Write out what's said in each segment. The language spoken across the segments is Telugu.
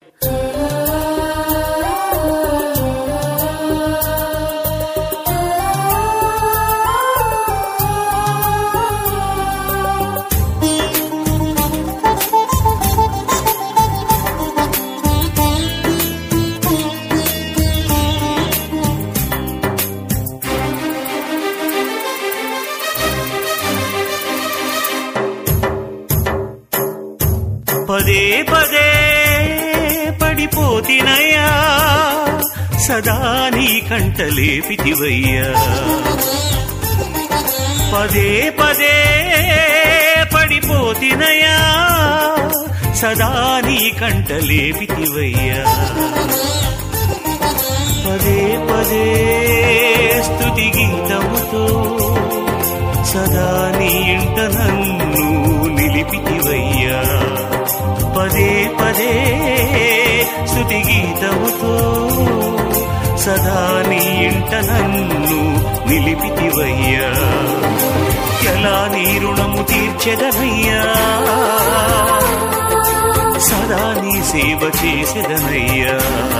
పదే పదే పడిపోతినయ్యా సదా నీ కంటలేపితివయ్యా పదే పదే పడిపోతినయ్యా సదా నీ కంటలేపితివయ్యా పదే పదే స్తుతి గీతముతో సదా నీ ఇంట నన్ను నిలిపితివయ్యా పదే పదే స్తుతి గీతముతో సదా నీ ఇంట నన్ను నిలిపితివయ్యా ఎలా నీ రుణము తీర్చెదనయ్యా సదా నీ సేవ చేసేదనయ్యా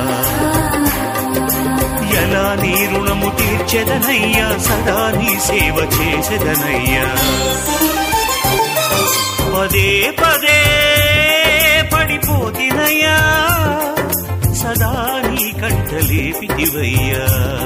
ఎలా నీ రుణము తీర్చెదనయ్యా సదా నీ సేవ చేసేదనయ్యా పదే పదే పడిపోతినయ్యా సదా నీ కంటలేపితివయ్యా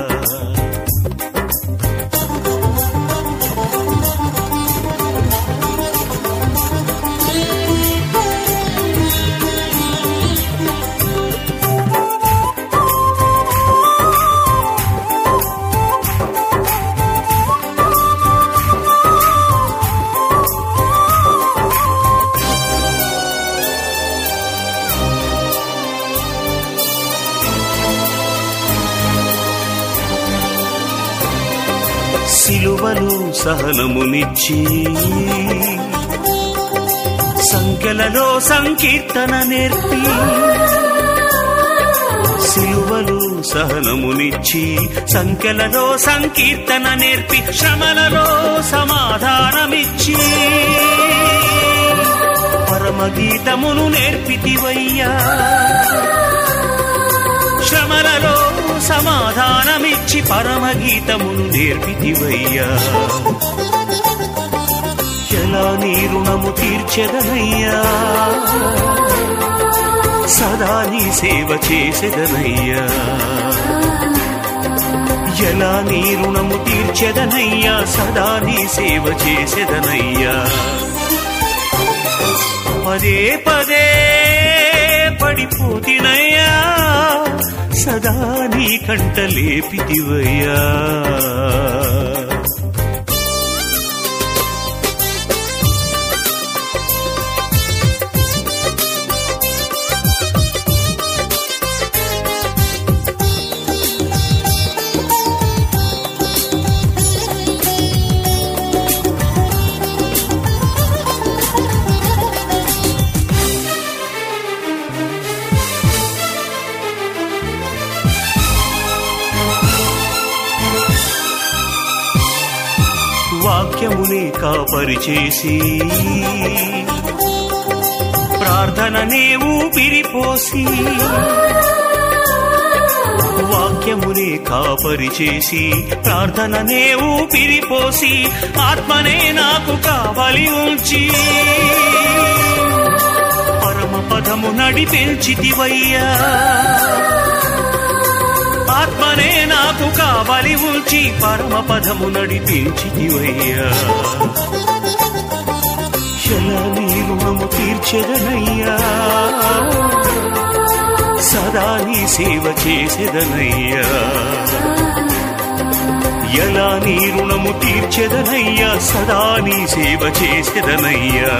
సిలువలు సహనమునిచ్చి సంఖ్యలలో సంకీర్తన నేర్పి సిలువలు సహనమునిచ్చి సంఖ్యలలో సంకీర్తన నేర్పి శ్రమలలో సమాధానమిచ్చి పరమగీతమును నేర్పితివయ్యా శ్రమలలో సమాధానమిచ్చి పరమగీతమును నేర్పితివయ్యా ఎలా నీ రుణము తీర్చెదనయ్యా సదా నీ సేవ చేసేదనయ్యా ఎలా నీ రుణము తీర్చెదనయ్యా సదా నీ సేవ చేసేదనయ్యా పదే పదే పడిపోతినయ్యా సదా నీ కంట లేపితివయ్యా వాక్యముని కాపరి చేసి ప్రార్థననే ఊపిరిపోసి వాక్యముని కాపరి చేసి ప్రార్థననే ఊపిరిపోసి ఆత్మనే నాకు కావలి ఉంచి పరమ పదము నడిపించితివయ్యా ఆత్మనే నాకు కావలి ఉంచి పరమ పదము నడిపించితివయ్యా ఎలా నీ రుణము తీర్చెదనయ్యా సదా నీ సేవ చేసేదనయ్యా ఎలా నీ రుణము తీర్చెదనయ్యా సదా నీ సేవ చేసేదనయ్యా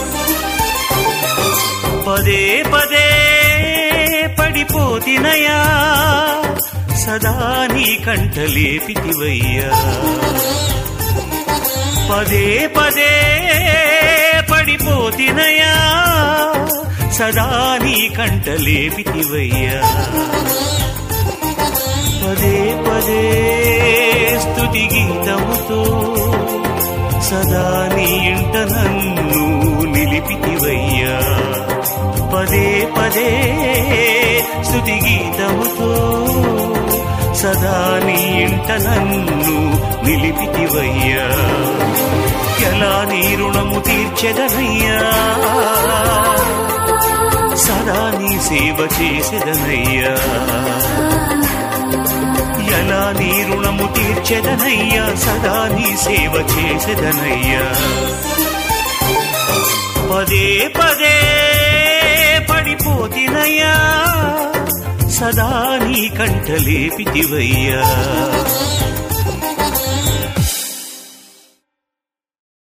పదే పదే పడిపోతినయా సదా నీ కంట లేపితివయ్యా పదే పదే పడిపోతినయా సదా నీ కంట లేపితివయ్యా పదే పదే స్తుతి గీతముతో సదా నీ ఇంట నన్ను నిలిపితివయ్యా పదే పదే సదా నీ ఇంట నన్ను నిలిపితివయ్యా ఎలా నీ రుణము తీర్చెదనయ్యా సదా నీ సేవ చేసేదనయ్యా ఎలా నీ రుణము తీర్చెదనయ్యా సదా నీ సేవ చేసేదనయ్యా పదే పదే పడిపోతినయ్యా సదా నీ కంట లేపితివయ్యా